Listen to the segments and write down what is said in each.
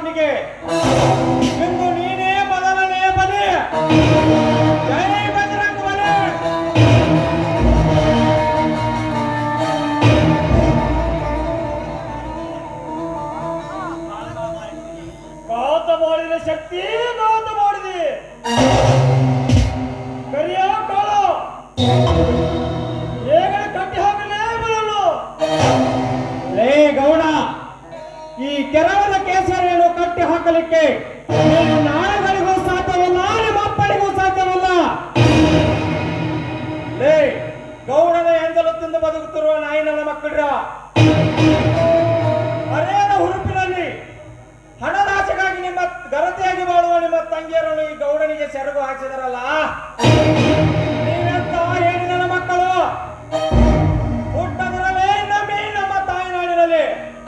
ಪರಮಾತ್ಮಿಗೆ ಇಂದು ನೀನೇ ಮೊದಲನೇ ಬಲಿ ಜೈ ಬಜರಂಗ ಬಲಿ ಗಾತ ಮಾಡಿದ ಶಕ್ತಿ ಗಾತ ಮಾಡಿದೆ ಕರಿಯ ಕಾಲ ಹೇಗೆ ಕಟ್ಟಿ ಹಾಕಲೇ ಬರಲು ಲೇ ಗೌಡ ಈ ಕೆರವದ ಕೇಸರಿಯನ್ನು ಕಟ್ಟಿ ಹಾಕಲಿಕ್ಕೆ ನೀನು ನಾಳೆಗಳಿಗೂ ಸಾಧ್ಯವಲ್ಲ ನಿಮ್ಮ ಅಪ್ಪನಿಗೂ ಸಾಧ್ಯವಲ್ಲ ಲೇ ಗೌಡನ ಎಂದಲು ತಿಂದು ಬದುಕುತ್ತಿರುವ ನಾಯಿ ನನ್ನ ಮಕ್ಕಳ್ರ ಅರೇನ ಹುರುಪಿನಲ್ಲಿ ಹಣದಾಸೆಗಾಗಿ ನಿಮ್ಮ ಗರತೆಯಾಗಿ ಬಾಳುವ ನಿಮ್ಮ ತಂಗಿಯರನ್ನು ಈ ಗೌಡನಿಗೆ ಸೆರಗು ಹಾಕಿದರಲ್ಲ ನೀವೆಂತ ಹೇಳಿ ನನ್ನ ಮಕ್ಕಳು ಹುಟ್ಟದಿರಲೇ ನಮ್ಮಿ ನಮ್ಮ ತಾಯಿನಾಡಿನಲ್ಲಿ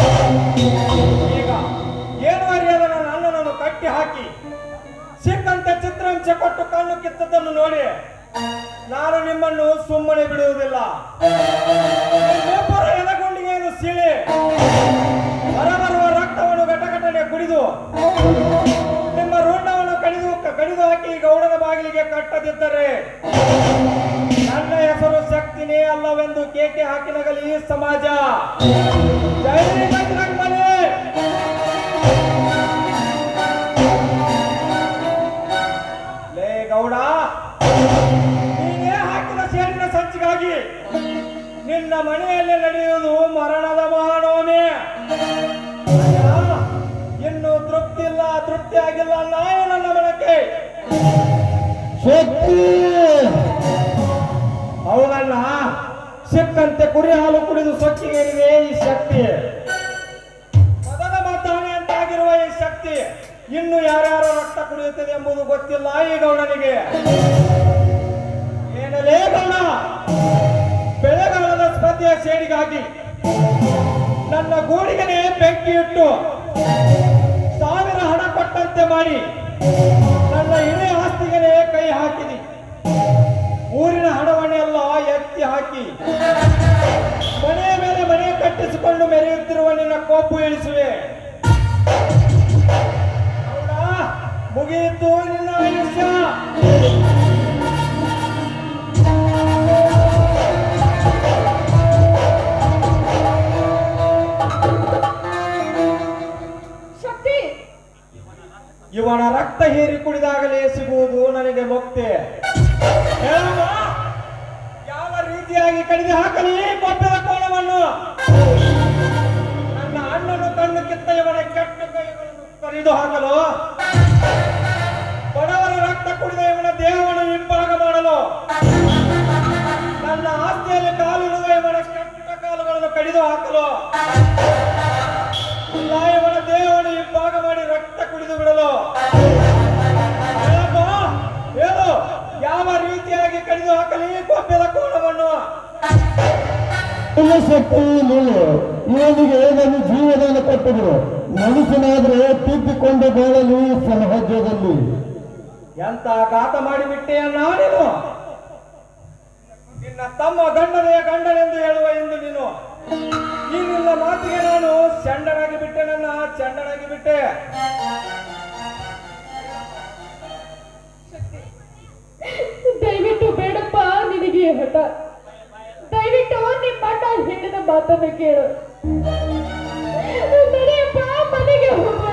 ಈಗ ಏನು ಅರಿಯದ ನನ್ನ ಅಣ್ಣನನ್ನು ಕಟ್ಟಿ ಹಾಕಿ ಸಿಕ್ಕಂತೆ ಚಿತ್ರಾಂಶ ಕೊಟ್ಟು ಕಣ್ಣು ಕಿತ್ತದ್ದನ್ನು ನೋಡಿ ನಾನು ನಿಮ್ಮನ್ನು ಸುಮ್ಮನೆ ಬಿಡುವುದಿಲ್ಲ ನಿಮ್ಮಿಬ್ಬರ ಎದಗುಂಡಿಗೆಯನ್ನು ಸೀಳಿ ಹೊರಬರುವ ರಕ್ತವನ್ನು ಘಟಘಟನೆ ಕುಡಿದು ನಿಮ್ಮ ರುಂಡವನ್ನು ಕಡಿದು ಕಡಿದು ಹಾಕಿ ಗೌಡನ ಬಾಗಿಲಿಗೆ ಕಟ್ಟದಿದ್ದರೆ ನನ್ನ ಹೆಸರು ಶಕ್ತಿನೇ ಅಲ್ಲವೆಂದು ಕೇಕೆ ಹಾಕಿ ನಗಲಿ ಈ ಸಮಾಜ ಜೈ ಬಜರಂಗಬಲಿ. ಲೇ ಗೌಡ ನೀನೇ ಹಾಕಿದ ಸೇರಿನ ಸಂಚಿಗಾಗಿ ನಿನ್ನ ಮನೆಯಲ್ಲಿ ನಡೆಯುವುದು ಮರಣದ ಮಹಾನವಮಿ ಅಯ್ಯ, ಇನ್ನು ತೃಪ್ತಿ ಇಲ್ಲ ತೃಪ್ತಿ ಆಗಿಲ್ಲ ನಾಯಿ ನನ್ನ ಮನಕ್ಕೆ ಶಕ್ತಿ ಹೌದಲ್ಲ ಸಿಕ್ಕಂತೆ ಕುರಿ ಹಾಲು ಕುಡಿದು ಸೊಕ್ಕಿಗೇರಿದೆ ಈ ಶಕ್ತಿ ಮದನ ಮದ್ದಾನೆ ಅಂತಾಗಿರುವ ಈ ಶಕ್ತಿ ಇನ್ನು ಯಾರ್ಯಾರ ರಕ್ತ ಕುಡಿಯುತ್ತದೆ ಎಂಬುದು ಗೊತ್ತಿಲ್ಲ ಈ ಗೌಡನಿಗೆ ಏನಲೇ ಗೌಡ ಬೆಳೆಗಾಲದ ಸ್ಪರ್ಧೆಯ ಸೇಡಿಗಾಗಿ ನನ್ನ ಗೂಡಿಗೆನೆ ಬೆಂಕಿ ಇಟ್ಟು ಸಾವಿರ ಹಣ ಕೊಟ್ಟಂತೆ ಮಾಡಿ ನನ್ನ ಇಡೀ ಆಸ್ತಿಗೆ ಕೈ ಹಾಕಿದಿ ಊರಿನ ಹಣವನ್ನೆಲ್ಲ ಎತ್ತಿ ಹಾಕಿ ಮನೆಯ ಮೇಲೆ ಮನೆ ಕಟ್ಟಿಸಿಕೊಂಡು ಮೆರೆಯುತ್ತಿರುವ ನಿನ್ನ ಕೋಪು ಇಳಿಸುವೆ ಹೌದಾ? ಮುಗಿಯಿತು ನಿನ್ನ ಆಯುಷ್ಯ ಶಕ್ತಿ ಇವನ ರಕ್ತ ಹೀರಿ ಕುಡಿದಾಗಲೇ ಸಿಗುವುದು ನನಗೆ ಮುಕ್ತಿ ಹೇಳಮ್ಮ, ಯಾವ ರೀತಿಯಾಗಿ ಕಡಿದು ಹಾಕಲಿ ಕೊಪ್ಪದ ಕೋಣವನ್ನು ನನ್ನ ಅಣ್ಣನು ಕಣ್ಣು ಕಿತ್ತ ಇವನ ಕೆಟ್ಟ ಕೈಗಳನ್ನು ಕರಿದು ಹಾಕಲು ಬಡವರ ರಕ್ತ ಕುಡಿದ ಇವನ ದೇಹವನ್ನು ಹಿಂಭಾಗ ಮಾಡಲು ನನ್ನ ಆಸ್ತಿಯಲ್ಲಿ ಕಾಲಿಡುವ ಇವನ ಕೆಟ್ಟ ಕಾಲುಗಳನ್ನು ಕಡಿದು ಹಾಕಲು ಇಲ್ಲ ಇವನ ದೇಹವನ್ನು ಹಿಂಭಾಗ ಮಾಡಿ ರಕ್ತ ಕುಡಿದು ಬಿಡಲು ಹೇಳಪ್ಪ, ಹೇಳು ಯಾವ ರೀತಿಯಾಗಿ ಕಡಿದು ಹಾಕಲಿ ಕೊಪ್ಪದ ಕೋಣವನ್ನು ಇಲ್ಲ ಶಕ್ತಿ ನಿಲ್ಲು ಇವನಿಗೆ ನನ್ನ ಜೀವದಾನ ಕೊಟ್ಟರು ಮನುಷ್ಯನಾದ್ರೆ ತಿದ್ದಿಕೊಂಡು ಬಾಳಲು ಸಹಜದಲ್ಲಿ ಎಂತ ಘಾತ ಮಾಡಿಬಿಟ್ಟೆಯ ನೀನು ನಿನ್ನ ತಮ್ಮ ಗಂಡನೆಯ ಗಂಡನೆಂದು ಹೇಳುವ ಎಂದು ನೀನು ಈ ನಿನ್ನ ಮಾತಿಗೆ ನಾನು ಚಂಡನಾಗಿ ಬಿಟ್ಟೆ ನನ್ನ ಚಂಡನಾಗಿ ಬಿಟ್ಟೆ ದಯವಿಟ್ಟು ಬೇಡಪ್ಪ ನಿನಗೆ ಈ ಹಠ ದಯವಿಟ್ಟು ನಿಮ್ಮ ಅಣ್ಣ ಹೇಳಿದ ಮಾತನ್ನ ಕೇಳು ನಡೆಯಪ್ಪ ಮನೆಗೆ ಹೋಗೋಣ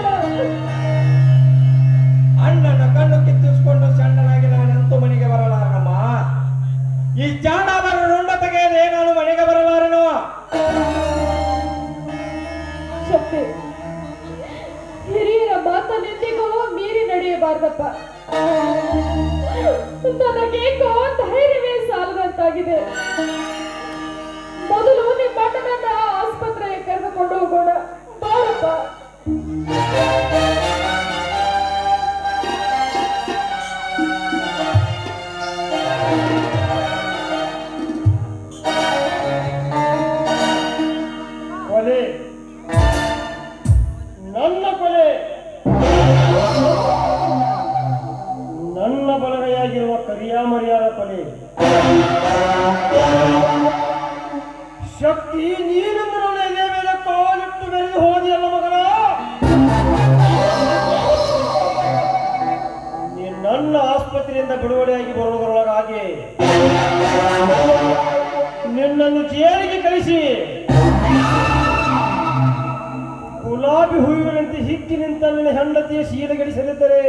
ಅಣ್ಣನ ಕಣ್ಣು ಕಿತ್ತಿಸ್ಕೊಂಡು ಸಣ್ಣನಾಗಿ ನಾನಂತೂ ಮನೆಗೆ ಬರಲಾರನಮ್ಮ ಈ ಚಾಂಡಾಮರ ರುಂಡ ತೆಗೆಯದೆ ನಾನು ಮನೆಗೆ ಬರಲಾರನು ಶಕ್ತಿ ಹಿರಿಯರ ಮಾತನ್ನೆಂದಿಗೂ ಮೀರಿ ನಡೆಯಬಾರ್ದಪ್ಪ ನನಗೇಕೋ ಧೈರ್ಯವೇ ಸಾಲದಂತಾಗಿದೆ ಮೊದಲು ನಿಮ್ಮ ಅಣ್ಣನನ್ನ ಆಸ್ಪತ್ರೆಗೆ ಕರೆದುಕೊಂಡು ಹೋಗೋಣ ಬಾರಪ್ಪ ಕೊಲೆ ನನ್ನ ಕೊಲೆ ನನ್ನ ಬಲಗೈಯಾಗಿರುವ ಕರಿಯಾಮರಿಯಾದ ಕೊಲೆ ಶಕ್ತಿ ನೀನು ನನ್ನ ಎದೆ ಮೇಲೆ ಕಾಲಿಟ್ಟು ಬೆರೆದು ಹೋದಿಯಲ್ಲ ಮಗನ ಬಿಡುಗಡೆಯಾಗಿ ಬರುವುದರೊಳಗಾಗಿ ನಿನ್ನನ್ನು ಜೈಲಿಗೆ ಕಳಿಸಿ ಗುಲಾಬಿ ಹೂವಿನಂತೆ ಹಿಕ್ಕಿ ನಿಂತ ನನ್ನ ಹೆಂಡತಿಯ ಶೀಲಗಡಿಸಲಿದ್ದರೆ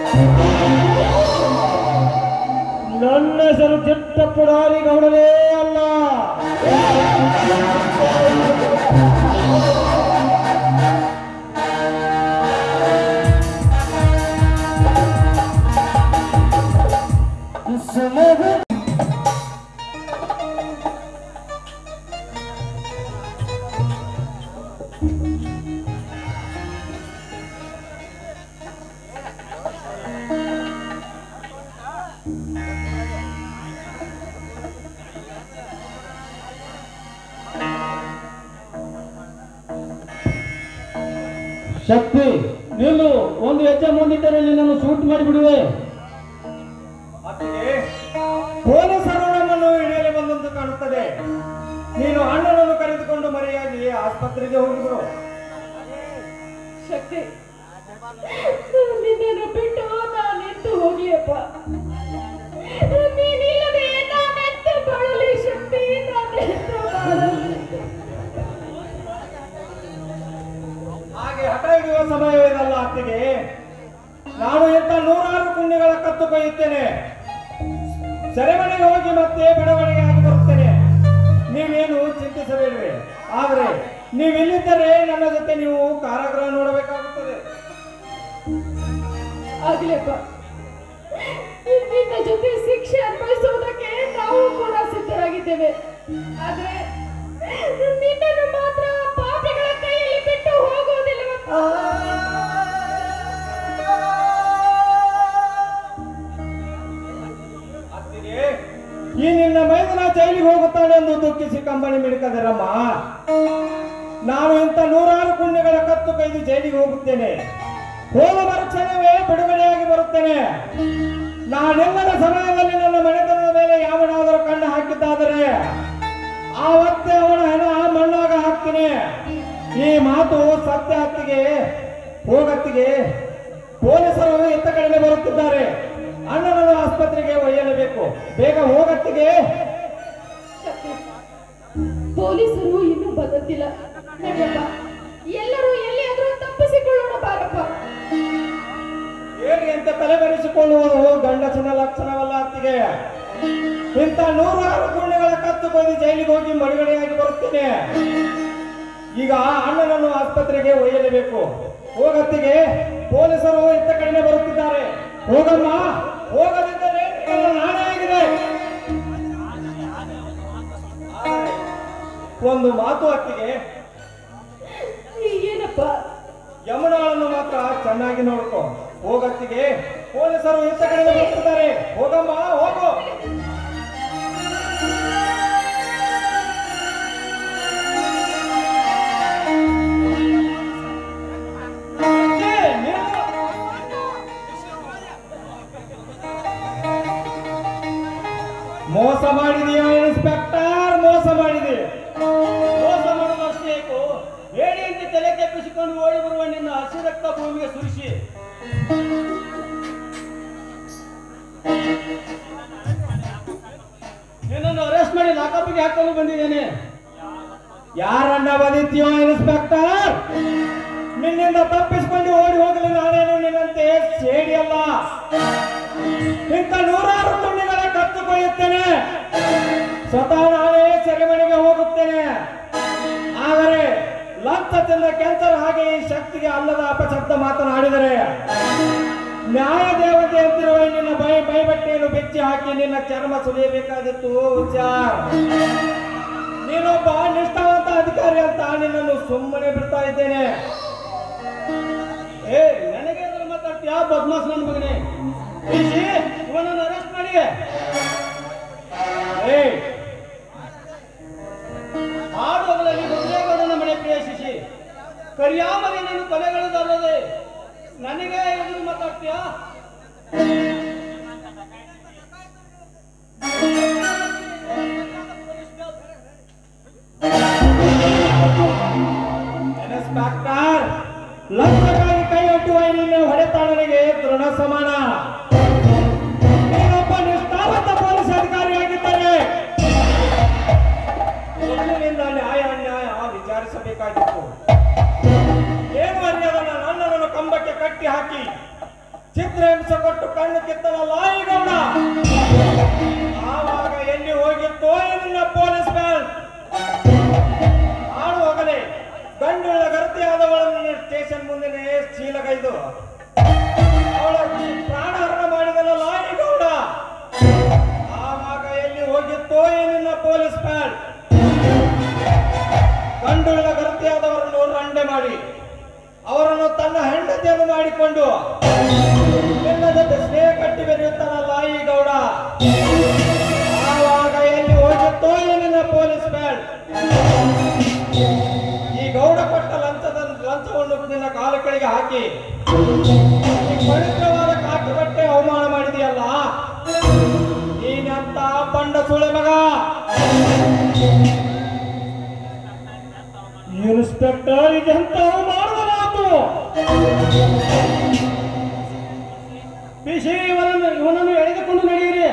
ನನ್ನ ಹೆಸರು ಚಿಟ್ಟ ಪುಡಾರಿ ಗೌಡನೇ ಅಲ್ಲ ಶಕ್ತಿ ನೀನು ಒಂದು ಹೆಜ್ಜೆ ಮುಂದಿಟ್ಟರೆ ನಿನ್ನನ್ನು ಶೂಟ್ ಮಾಡಿಬಿಡುವೆ ಅತ್ತಿಗೆ ಪೊಲೀಸರು ನಮ್ಮನ್ನು ಹಿಡಿಯಲು ಬಂದಂತೆ ಕಾಣುತ್ತದೆ ನೀನು ಅಣ್ಣನನ್ನು ಕರೆದುಕೊಂಡು ಮರೆಯಾಗಿ ಆಸ್ಪತ್ರೆಗೆ ಹೋಗಿದ್ರು ಶಕ್ತಿ ನಿನ್ನನ್ನು ಬಿಟ್ಟು ನಾನೆಂದು ಹೋಗ್ಲಿಯಪ್ಪ ನೀನಿಲ್ಲದೆ ನಾನೆಂದು ಬಾಳಲಿ ಶಕ್ತಿ ನಾನೆಂದು ಬಾಳಲಿ ಹಾಗೆ ಹಠ ಹಿಡಿಯುವ ಸಮಯವೇನಲ್ಲ ಅತ್ತಿಗೆ ನಾನು ಇಂಥ ನೂರಾರು ಪುಣ್ಯಗಳ ಕತ್ತು ಕೊಯ್ಯುತ್ತೇನೆ ಸೆರೆಮನೆಗೆ ಹೋಗಿ ಮತ್ತೆ ಬಿಡುಗಡೆಯಾಗಿ ಬರುತ್ತೇನೆ ನೀವೇನು ಚಿಂತಿಸಬೇಡ್ರಿ ಆದ್ರೆ ನೀವಿಲ್ಲಿದ್ದರೆ ನನ್ನ ಜೊತೆ ನೀವು ಕಾರಾಗೃಹ ನೋಡಬೇಕಾಗುತ್ತದೆ ಆಗ್ಲಿಯಪ್ಪ ನಿನ್ನ ಜೊತೆ ಶಿಕ್ಷೆ ಅನುಭವಿಸುವುದಕ್ಕೆ ನಾವು ಕೂಡ ಸಿದ್ಧರಾಗಿದ್ದೇವೆ ಆದ್ರೆ ನಿನ್ನನ್ನು ಮಾತ್ರ ಪಾಪಿಗಳ ಕೈಯಲ್ಲಿ ಬಿಟ್ಟು ಹೋಗುವುದಿಲ್ಲವಪ್ಪ ಅತ್ತಿಗೆ ಈ ನಿನ್ನ ಮೈದನ ಜೈಲಿಗೆ ಹೋಗುತ್ತಾನೆ ಎಂದು ದುಃಖಿಸಿ ಕಂಬನಿ ಮಿಡಿಕದಿರಮ್ಮ ನಾನು ಇಂಥ ನೂರಾರು ಪುಣ್ಯಗಳ ಕತ್ತು ಕೈದು ಜೈಲಿಗೆ ಹೋಗುತ್ತೇನೆ ಹೋದ ಮರುಕ್ಷಣವೇ ಬಿಡುಗಡೆಯಾಗಿ ಬರುತ್ತೇನೆ ನಾನೆಲ್ಲರ ಸಮಯದಲ್ಲಿ ನನ್ನ ಮನೆತನದ ಮೇಲೆ ಯಾವನಾದರೂ ಕಣ್ಣು ಹಾಕಿದ್ದಾದರೆ ಆವತ್ತೇ ಅವನ ಹೆಣ ಮಣ್ಣಾಗ ಹಾಕ್ತೀನಿ ಈ ಮಾತು ಸತ್ಯ ಹತ್ತಿಗೆ ಹೋಗತ್ತಿಗೆ ಪೊಲೀಸರು ಎತ್ತ ಕಡೆಗೆ ಬರುತ್ತಿದ್ದಾರೆ ಅಣ್ಣನನ್ನು ಆಸ್ಪತ್ರೆಗೆ ಒಯ್ಯಲೇಬೇಕು ಬೇಗ ಹೋಗತ್ತಿಗೆ ಪೊಲೀಸರು ಇನ್ನೂ ಬಂದಿಲ್ಲ ನಡಿಯಪ್ಪ ಎಲ್ಲರೂ ಎಲ್ಲಿಯಾದ್ರೂ ತಪ್ಪಿಸಿಕೊಳ್ಳೋಣ ಬಾರಪ್ಪ ಹೇಗೆ ಅಂತ ತಲೆಬರಿಸಿಕೊಳ್ಳುವುದು ಗಂಡಸನ ಲಕ್ಷಣವಲ್ಲ ಅತ್ತಿಗೆ ಇಂಥ ನೂರಾರು ಪುಣ್ಯಗಳ ಕತ್ತು ಕೊಯ್ದು ಜೈಲಿಗೆ ಹೋಗಿ ಮಡುಗಡೆಯಾಗಿ ಬರುತ್ತೇನೆ ಈಗ ಅಣ್ಣನನ್ನು ಆಸ್ಪತ್ರೆಗೆ ಒಯ್ಯಲೇಬೇಕು ಹೋಗತ್ತಿಗೆ ಪೊಲೀಸರು ಇತ್ತ ಕಡೆಗೆ ಬರುತ್ತಿದ್ದಾರೆ ಹೋಗಮ್ಮ ಹೋಗದಿದ್ದರೆ ನಿನ್ನ ನಾನೇ ಆಗಿದೆ ಒಂದು ಮಾತು ಅತ್ತಿಗೆ ಏನಪ್ಪ ಯಮುನಾಳನ್ನು ಮಾತ್ರ ಚೆನ್ನಾಗಿ ನೋಡ್ಕೊ ಹೋಗತ್ತಿಗೆ ಪೊಲೀಸರು ಇತ್ತ ಕಡೆಗೆ ಬರ್ತಿದ್ದಾರೆ ಹೋಗಮ್ಮ ಹೋಗು ಏ, ನೀನು- ಮೋಸ ಮಾಡಿದೀಯ ಇನ್ಸ್ಪೆಕ್ಟರ್ ಮೋಸ ಮಾಡಿದೆ ಮೋಸ ಮಾಡುವುದಷ್ಟೇ ಏಕೋ ಹೇಡಿಯಂತೆ ತಲೆ ಕೆಪ್ಪಿಸಿಕೊಂಡು ಓಡಿ ಬರುವ ನಿನ್ನ ಹಸಿ ರಕ್ತ ಭೂಮಿಗೆ ಸುರಿಸಿ ನಿನ್ನನ್ನು ಅರೆಸ್ಟ್ ಮಾಡಿ ಲಾಕಪ್ಪಿಗೆ ಹಾಕಲು ಬಂದಿದ್ದೇನೆ ಯಾರನ್ನ ಬಂದಿದ್ಯೋ ಇನ್ಸ್ಪೆಕ್ಟರ್ ನಿನ್ನಿಂದ ತಪ್ಪಿಸಿಕೊಂಡು ಓಡಿ ಹೋಗಲು ನಾನೇನು ನಿನ್ನಂತೆ ಸೇಡಿ ಅಲ್ಲ ಇಂಥ ನೂರಾರು ಪುಣ್ಯಗಳ ಕತ್ತು ಕೊಯ್ಯುತ್ತೇನೆ ಸ್ವತಃ ನಾನೇ ಸೆರೆಮನೆಗೆ ಹೋಗುತ್ತೇನೆ ಆದರೆ ಲಂಚ ತಿಂದ ಕೆಂಚರ ಹಾಗೆ ಈ ಶಕ್ತಿಗೆ ಅಲ್ಲದ ಅಪಶಬ್ದ ಮಾತನಾಡಿದರೆ ನ್ಯಾಯ ದೇವತೆ ಅಂತಿರುವ ನಿನ್ನ ಬೈ ಬೈಬಟ್ಟೆಯನ್ನು ಬೆಚ್ಚಿ ಹಾಕಿ ನಿನ್ನ ಚರ್ಮ ಸುಲಿಯಬೇಕಾದಿತ್ತು ವಿಚಾರ ನೀನೊಬ್ಬ ನಿಷ್ಠಾವಂತ ಅಧಿಕಾರಿ ಅಂತ ನಿನ್ನನ್ನು ಸುಮ್ಮನೆ ಬಿಡ್ತಾ ಇದ್ದೇನೆ ಏ ನನಗೆ ಎದುರು ಮಾತಾಡ್ತೀಯಾ ಬದ್ಮಾಸ್ ನನ್ನ ಮಗನೇ ಇಸಿ, ಇವನನ್ನು ಅರೆಸ್ಟ್ ಮಾಡಿ ಏ ಹಾಡುವಲ್ಲಿ ರುದ್ರೇಗೌಡನ ಮನೆ ಪ್ರವೇಶಿಸಿ ಕರಿಯಾಮರಿಯನ್ನು ಕೊಲೆಗಳೆದಲ್ಲದೆ ನನಗೆ ಎದುರು ಮಾತಾಡ್ತೀಯಾ ಇನ್ಸ್ಪೆಕ್ಟರ್ ಲಂಚಕ್ಕಾಗಿ ಕೈ ಒಟ್ಟುವ ನಿನ್ನ ಹೊಡೆತ ನನಗೆ ದೃಢ ಸಮಾನ ನೀನೊಬ್ಬ ಕಟ್ಟಿ ಹಾಕಿ ಚಿತ್ರಹಿಂಸೆ ಕೊಟ್ಟು ಕಣ್ಣು ಕಿತ್ತನಲ್ಲ ಈ ಗೌಡ ಆವಾಗ ಎಲ್ಲಿ ಹೋಗಿತ್ತೋ ನಿನ್ನ ಪೊಲೀಸ್ ಬ್ಯಾಲ್ ಆಡು ಹೋಗಲಿ ಗಂಡುಳ್ಳ ಗರ್ತಿಯಾದವಳನ್ನು ಸ್ಟೇಷನ್ ಮುಂದೆನೇ ಚೀಲಗೈದು ಅವಳ ಪ್ರಾಣಹರಣ ಮಾಡಿದನಲ್ಲ ಈ ಗೌಡ ಆವಾಗ ಎಲ್ಲಿ ಹೋಗಿತ್ತೋ ನಿನ್ನ ಪೊಲೀಸ್ ಬ್ಯಾಲ್ ಗಂಡುಳ್ಳ ಗರ್ತಿಯಾದವರನ್ನು ರಂಡೆ ಮಾಡಿ ಅವರನ್ನು ತನ್ನ ಹೆಂಡತಿಯನ್ನು ಮಾಡಿಕೊಂಡು ನಿನ್ನ ಜೊತೆ ಸ್ನೇಹ ಕಟ್ಟಿ ಬೆರೆಯುತ್ತಾನಲ್ಲ ಈ ಗೌಡ ಆವಾಗ ಎಲ್ಲಿ ಹೋಗುತ್ತೋ ನಿನ್ನ ಪೊಲೀಸ್ ಬ್ಯಾಡ್ ಈ ಗೌಡ ಕೊಟ್ಟ ಲಂಚದ ಲಂಚವನ್ನು ನಿನ್ನ ಕಾಲ ಕೆಳಗೆ ಹಾಕಿ ಈ ಪವಿತ್ರವಾದ ಕಾಕಿ ಬಟ್ಟೆ ಅವಮಾನ ಮಾಡಿದೆಯಲ್ಲ ನೀನಂತ ಬಂಡ ಸುಳೆ ಮಗ ಇನ್ಸ್ಪೆಕ್ಟರ್ ಇದೆಂತ ಮಾಡಿದ ಮಾತು ಪಿಸಿ ಇವನನ್ನು ಇವನನ್ನು ಎಳೆದುಕೊಂಡು ನಡೆಯಿರಿ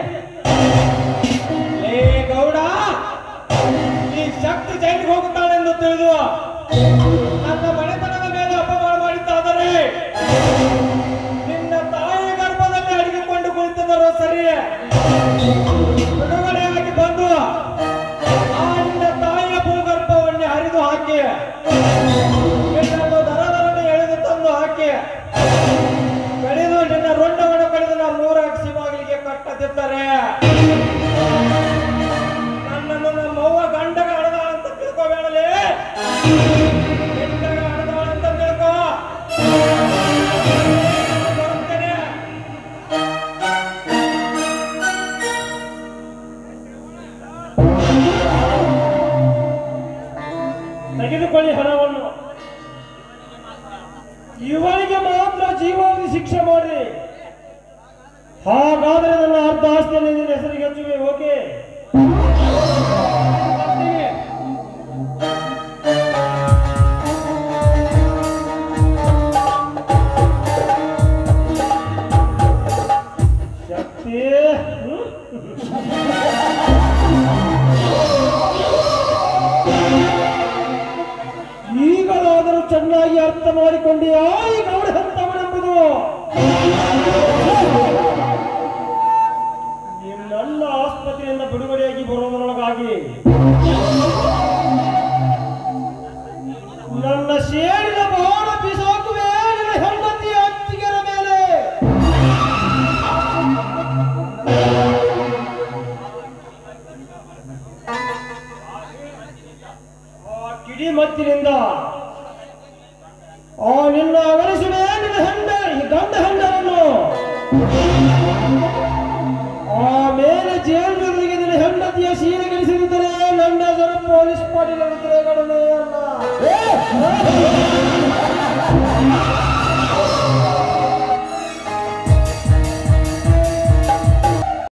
ಲೇ ಗೌಡ ಈ ಶಕ್ತಿ ಜೈಲಿಗೆ ಹೋಗುತ್ತಾಳೆಂದು ತಿಳಿದು ನನ್ನ ಮನೆತನದ ಮೇಲೆ ಅಪಮಾನ ಮಾಡಿದ್ದಾದರೆ ನಿನ್ನ ತಾಯಿ ಗರ್ಭದಲ್ಲಿ ಅಡಗಿಕೊಂಡು ಕುಳಿತಿದ್ದರು ಸರಿ ಬಿಡುಗಡೆಯಾಗಿ ಬಂದು ಆ ನಿನ್ನ ತಾಯಿಯ ಭೂಗರ್ಭವನ್ನೇ ಹರಿದು ಹಾಕಿ ನಿನ್ನನ್ನು ದರದರನ್ನು ಎಳೆದು ತಂದು ಹಾಕಿ ಕಡಿದು ನಿನ್ನ ರುಂಡವನ್ನು ಕಡಿದು ನಾ ಮೂರ ಅಕ್ಷಿ ಬಾಗಿಲಿಗೆ ಕಟ್ಟದಿದ್ದರೆ ನನ್ನನ್ನು ನಮ್ಮವ್ವ ಗಂಡಗ ಹಣದ ಅಂತ ತಿಳ್ಕೋಬೇಡಲೇ ಗಂಡಗ ಹಣದ ಅಂತ ತಿಳ್ಕೋ ಬರುತ್ತೇನೆ. ತೆಗೆದುಕೊಳ್ಳಿ ಹಣವನ್ನು ಇವನಿಗೆ ಮಾತ್ರ ಜೀವಾವಧಿ ಶಿಕ್ಷೆ ಮಾಡಿ ಹಾಗಾದ್ರೆ ನನ್ನ ಅರ್ಧ ಆಸ್ತಿಯನ್ನು ನಿನ್ನ ಹೆಸರಿಗೆ ಹಚ್ಚುವೆ ಓಕೆ